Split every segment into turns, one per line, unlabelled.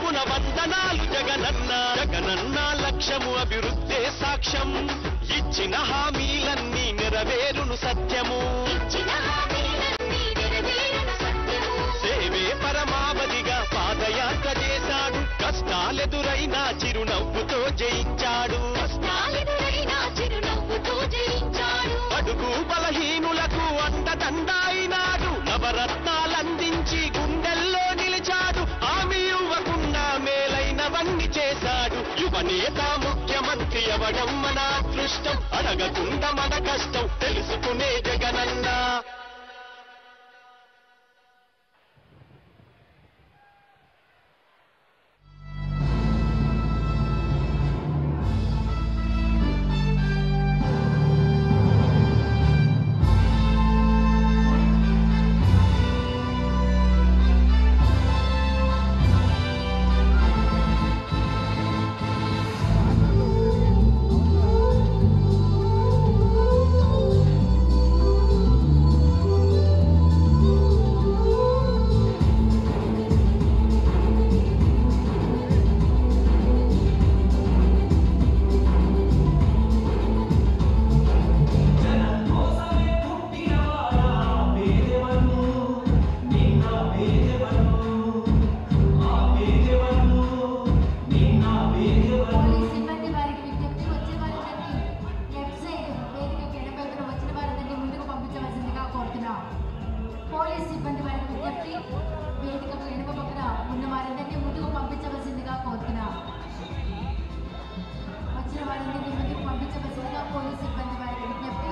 తరపున వందనాలు జగనన్న జగనన్న లక్ష్యము అభివృద్ధే సాక్ష్యం ఇచ్చిన హామీలన్నీ నెరవేరును సత్యము సేవే పరమావధిగా పాదయాత్ర చేశాడు కష్టాలెదురైనా చిరునవ్వుతో జయించాడు అడుగు బలహీనులకు అండదండాయినాడు నవరత్నాలందించి గుండెల్లో నిలిచాడు ఆమె ఇవ్వకున్నా మేలైనవన్నీ చేశాడు యువనేత ముఖ్యమంత్రి అవడం మన అదృష్టం అడగకుండా మన కష్టం తెలుసుకునే జగనన్నా
పోలీస్ సిబ్బంది వారికి విజ్ఞప్తి వచ్చే వారందరినీ లెఫ్ట్ సైడ్ వేదికకి ఎడపైపున వచ్చిన వారందరినీ ముందుకు పంపించవలసిందిగా కోరుతున్నాం పోలీస్ సిబ్బంది వారికి విజ్ఞప్తి వేదికకు ఎడమ పక్కన ఉన్న వారందరినీ ముందుకు పంపించవలసిందిగా కోరుతున్నాం వచ్చిన వారందరినీ ముందుకు పంపించవలసిందిగా పోలీస్ సిబ్బంది వారికి విజ్ఞప్తి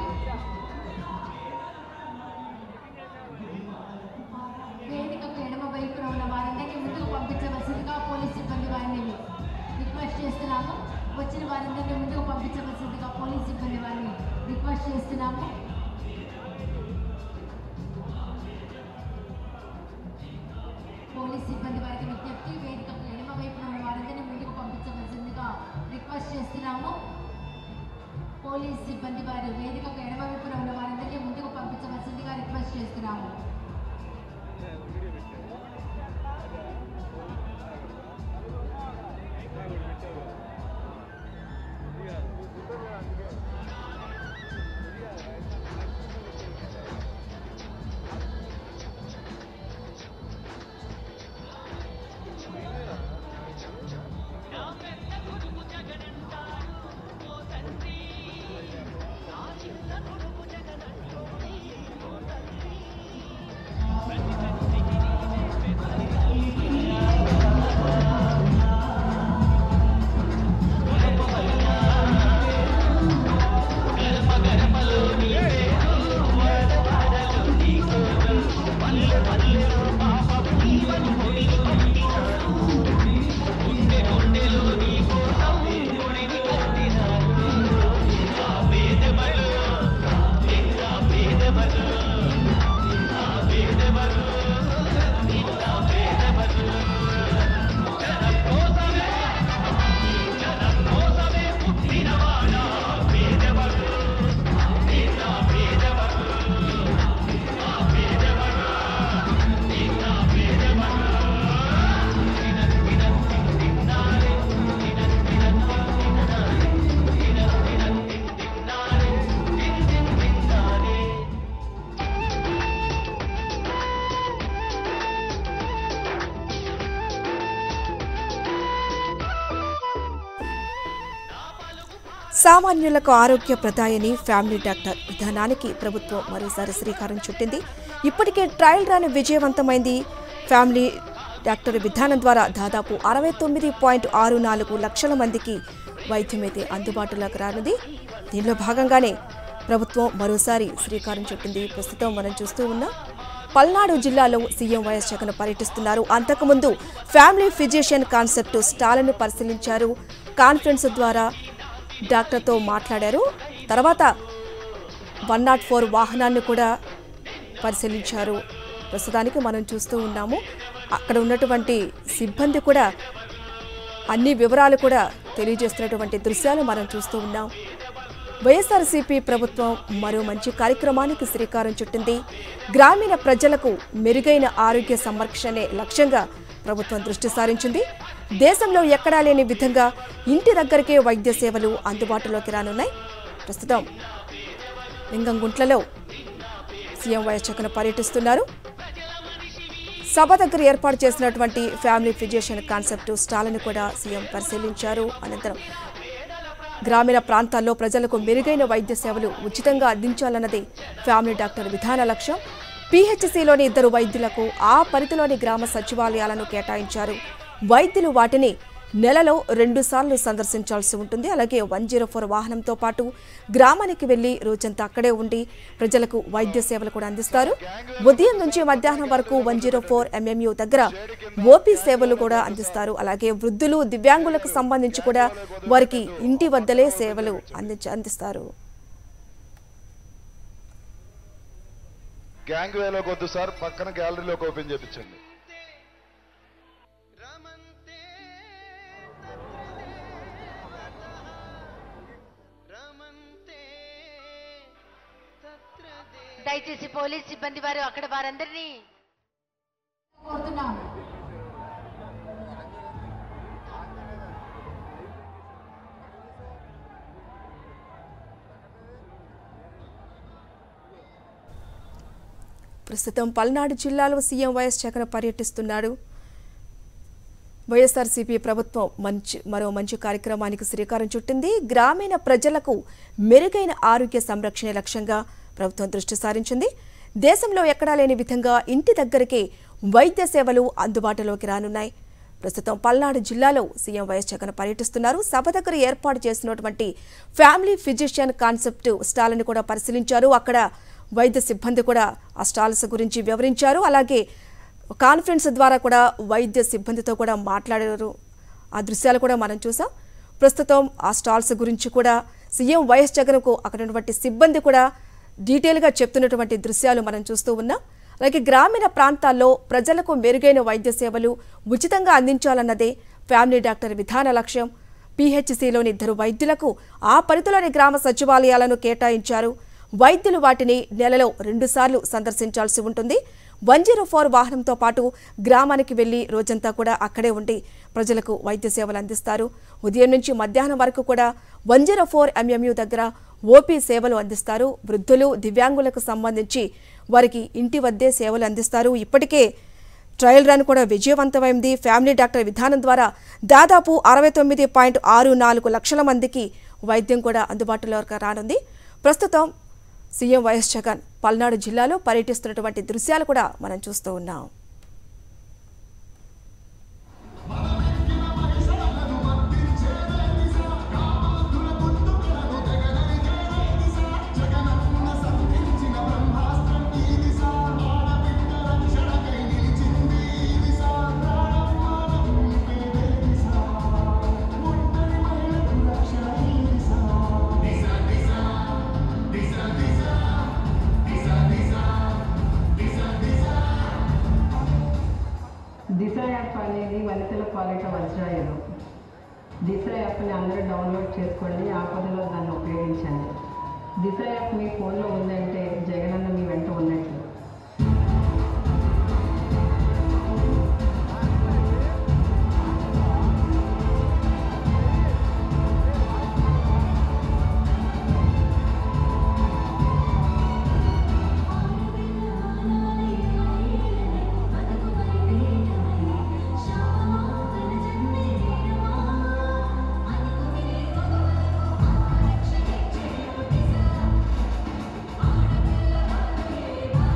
వేదికకు ఎడమ వైపున ఉన్న వారందరినీ ముందుకు పంపించవలసిందిగా పోలీస్ సిబ్బంది వారిని రిక్వెస్ట్ చేస్తున్నాము వచ్చిన వారందరినీ ముందుకు పంపించవలసిందిగా పోలీస్ సిబ్బంది వారిని రిక్వెస్ట్ చేస్తున్నాము పోలీస్ సిబ్బంది వారికి విజ్ఞప్తి వేదికకు ఎడమ వైపున ఉన్న వారందరినీ ముందుకు పంపించవలసిందిగా రిక్వెస్ట్ చేస్తున్నాము పోలీస్ సిబ్బంది వారు వేదికకు ఎడమ వైపున ఉన్న వారందరినీ ముందుకు పంపించవలసిందిగా రిక్వెస్ట్ చేస్తున్నాము
సామాన్యులకు ఆరోగ్య ప్రదాయని ఫ్యామిలీ డాక్టర్ విధానానికి ప్రభుత్వం మరోసారి శ్రీకారం చుట్టింది ఇప్పటికే ట్రయల్ రన్ విజయవంతమైంది ఫ్యామిలీ డాక్టర్ విధానం ద్వారా దాదాపు అరవై తొమ్మిది పాయింట్ ఆరు నాలుగు లక్షల మందికి వైద్యమైతే అందుబాటులోకి రానుంది దీనిలో భాగంగానే ప్రభుత్వం మరోసారి శ్రీకారం చుట్టింది ప్రస్తుతం మనం చూస్తూ ఉన్నాం పల్నాడు జిల్లాలో సీఎం వైఎస్ జగన్ పర్యటిస్తున్నారు అంతకుముందు ఫ్యామిలీ ఫిజిషియన్ కాన్సెప్ట్ స్టాలను పరిశీలించారు కాన్ఫరెన్స్ ద్వారా డాక్టర్తో మాట్లాడారు తర్వాత వన్ నాట్ ఫోర్ వాహనాన్ని కూడా పరిశీలించారు ప్రస్తుతానికి మనం చూస్తూ ఉన్నాము అక్కడ ఉన్నటువంటి సిబ్బంది కూడా అన్ని వివరాలు కూడా తెలియజేస్తున్నటువంటి దృశ్యాలు మనం చూస్తూ ఉన్నాం వైఎస్ఆర్సీపీ ప్రభుత్వం మరో మంచి కార్యక్రమానికి శ్రీకారం చుట్టింది గ్రామీణ ప్రజలకు మెరుగైన ఆరోగ్య సంరక్షణే లక్ష్యంగా ప్రభుత్వం దృష్టి సారించింది దేశంలో ఎక్కడా లేని విధంగా ఇంటి దగ్గరకే వైద్య సేవలు అందుబాటులోకి రానున్నాయి ప్రస్తుతం లింగంగుంట్లలో సీఎం వైఎస్ జగన్ పర్యటిస్తున్నారు సభ దగ్గర ఏర్పాటు చేసినటువంటి ఫ్యామిలీ ఫిజిషియన్ కాన్సెప్ట్ స్టాల్ని కూడా సీఎం పరిశీలించారు అనంతరం గ్రామీణ ప్రాంతాల్లో ప్రజలకు మెరుగైన వైద్య సేవలు ఉచితంగా అందించాలన్నది ఫ్యామిలీ డాక్టర్ విధాన లక్ష్యం పీహెచ్సీలోని ఇద్దరు వైద్యులకు ఆ పరిధిలోని గ్రామ సచివాలయాలను కేటాయించారు వైద్యులు వాటిని నెలలో రెండుసార్లు సందర్శించాల్సి ఉంటుంది అలాగే వన్ జీరో ఫోర్ వాహనంతో పాటు గ్రామానికి వెళ్లి రోజంతా అక్కడే ఉండి ప్రజలకు వైద్య సేవలు కూడా అందిస్తారు ఉదయం నుంచి మధ్యాహ్నం వరకు వన్ జీరో ఫోర్ ఎంఎంయు దగ్గర ఓపీ సేవలు కూడా అందిస్తారు అలాగే వృద్ధులు దివ్యాంగులకు సంబంధించి కూడా వారికి ఇంటి వద్దలే సేవలు అందించ అందిస్తారు
గ్యాంగ్ వేలోకి వద్దు సార్ పక్కన గ్యాలరీలోకి ఓపెన్ చేపించండి
రమంతే రమంతే తత్రదే
దయచేసి పోలీస్ సిబ్బంది వారు అక్కడ వారందరినీ కోరుతున్నాం
ప్రస్తుతం పల్నాడు జిల్లాలో సీఎం వైఎస్ జగన్ పర్యటిస్తున్నాడు వైఎస్ఆర్సీపీ ప్రభుత్వం మంచి మరో మంచి కార్యక్రమానికి శ్రీకారం చుట్టింది గ్రామీణ ప్రజలకు మెరుగైన ఆరోగ్య సంరక్షణ లక్ష్యంగా ప్రభుత్వం దృష్టి సారించింది దేశంలో ఎక్కడా లేని విధంగా ఇంటి దగ్గరకే వైద్య సేవలు అందుబాటులోకి రానున్నాయి ప్రస్తుతం పల్నాడు జిల్లాలో సీఎం వైఎస్ జగన్ పర్యటిస్తున్నారు సభ దగ్గర ఏర్పాటు చేసినటువంటి ఫ్యామిలీ ఫిజిషియన్ కాన్సెప్ట్ స్టాల్ని కూడా పరిశీలించారు అక్కడ వైద్య సిబ్బంది కూడా ఆ స్టాల్స్ గురించి వివరించారు అలాగే కాన్ఫరెన్స్ ద్వారా కూడా వైద్య సిబ్బందితో కూడా మాట్లాడారు ఆ దృశ్యాలు కూడా మనం చూసాం ప్రస్తుతం ఆ స్టాల్స్ గురించి కూడా సీఎం వైఎస్ జగన్కు అక్కడ ఉన్నటువంటి సిబ్బంది కూడా డీటెయిల్గా చెప్తున్నటువంటి దృశ్యాలు మనం చూస్తూ ఉన్నాం అలాగే గ్రామీణ ప్రాంతాల్లో ప్రజలకు మెరుగైన వైద్య సేవలు ఉచితంగా అందించాలన్నదే ఫ్యామిలీ డాక్టర్ విధాన లక్ష్యం పీహెచ్సీలోని ఇద్దరు వైద్యులకు ఆ పరిధిలోని గ్రామ సచివాలయాలను కేటాయించారు వైద్యులు వాటిని నెలలో రెండుసార్లు సందర్శించాల్సి ఉంటుంది వన్ జీరో ఫోర్ వాహనంతో పాటు గ్రామానికి వెళ్లి రోజంతా కూడా అక్కడే ఉండి ప్రజలకు వైద్య సేవలు అందిస్తారు ఉదయం నుంచి మధ్యాహ్నం వరకు కూడా వన్ జీరో ఫోర్ ఎంఎంయు దగ్గర ఓపీ సేవలు అందిస్తారు వృద్ధులు దివ్యాంగులకు సంబంధించి వారికి ఇంటి వద్దే సేవలు అందిస్తారు ఇప్పటికే ట్రయల్ రన్ కూడా విజయవంతమైంది ఫ్యామిలీ డాక్టర్ విధానం ద్వారా దాదాపు అరవై తొమ్మిది పాయింట్ ఆరు నాలుగు లక్షల మందికి వైద్యం కూడా అందుబాటులోకి రానుంది ప్రస్తుతం సీఎం వైఎస్ జగన్ పల్నాడు జిల్లాలో పర్యటిస్తున్నటువంటి దృశ్యాలు కూడా మనం చూస్తూ ఉన్నాం
దిశ యాప్ అనేది వనితల పాలిట వజ్రాయుధం దిశ యాప్ని అందరూ డౌన్లోడ్ చేసుకోండి ఆపదలో దాన్ని ఉపయోగించండి దిశ యాప్ మీ ఫోన్లో ఉందంటే జగనన్న మీ వెంట ఉన్నట్లు
ఆ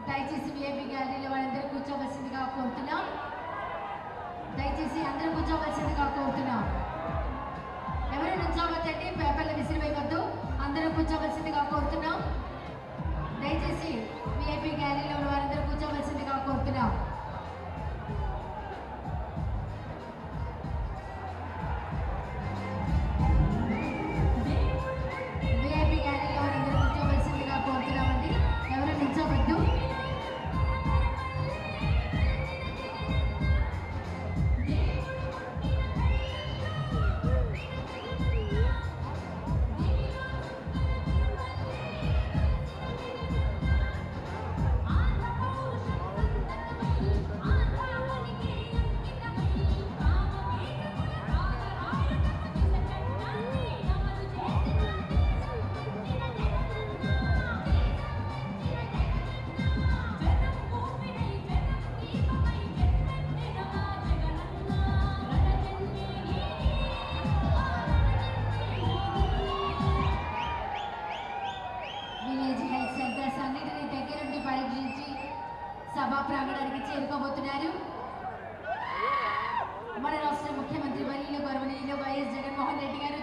దయచేసి విఐపి గ్యాలరీలో వాళ్ళందరూ కూర్చోవలసిందిగా కోరుతున్నాం దయచేసి అందరూ కూర్చోవలసిందిగా కోరుతున్నాం ఎవరు నుంచోవద్దండి పేపర్లు విసిరివేయవద్దు అందరూ కూర్చోవలసిందిగా కోరుతున్నాం దయచేసి విఐపి గ్యాలరీలో ఉన్న వారందరూ కూర్చోవలసిందిగా కోరుతున్నాం విఐపి గ్యాలరీలో వారందరూ కూర్చోవలసిందిగా కోరుతున్నామండి ఎవరు నిల్చోవద్దు విలేజ్ హెల్త్ సెంటర్స్ అన్నిటినీ దగ్గరుండి పరీక్షించి సభా ప్రాంగణానికి చేరుకోబోతున్నారు మన రాష్ట్ర ముఖ్యమంత్రి వర్యులు గౌరవనీయులు వైఎస్ జగన్మోహన్ రెడ్డి గారు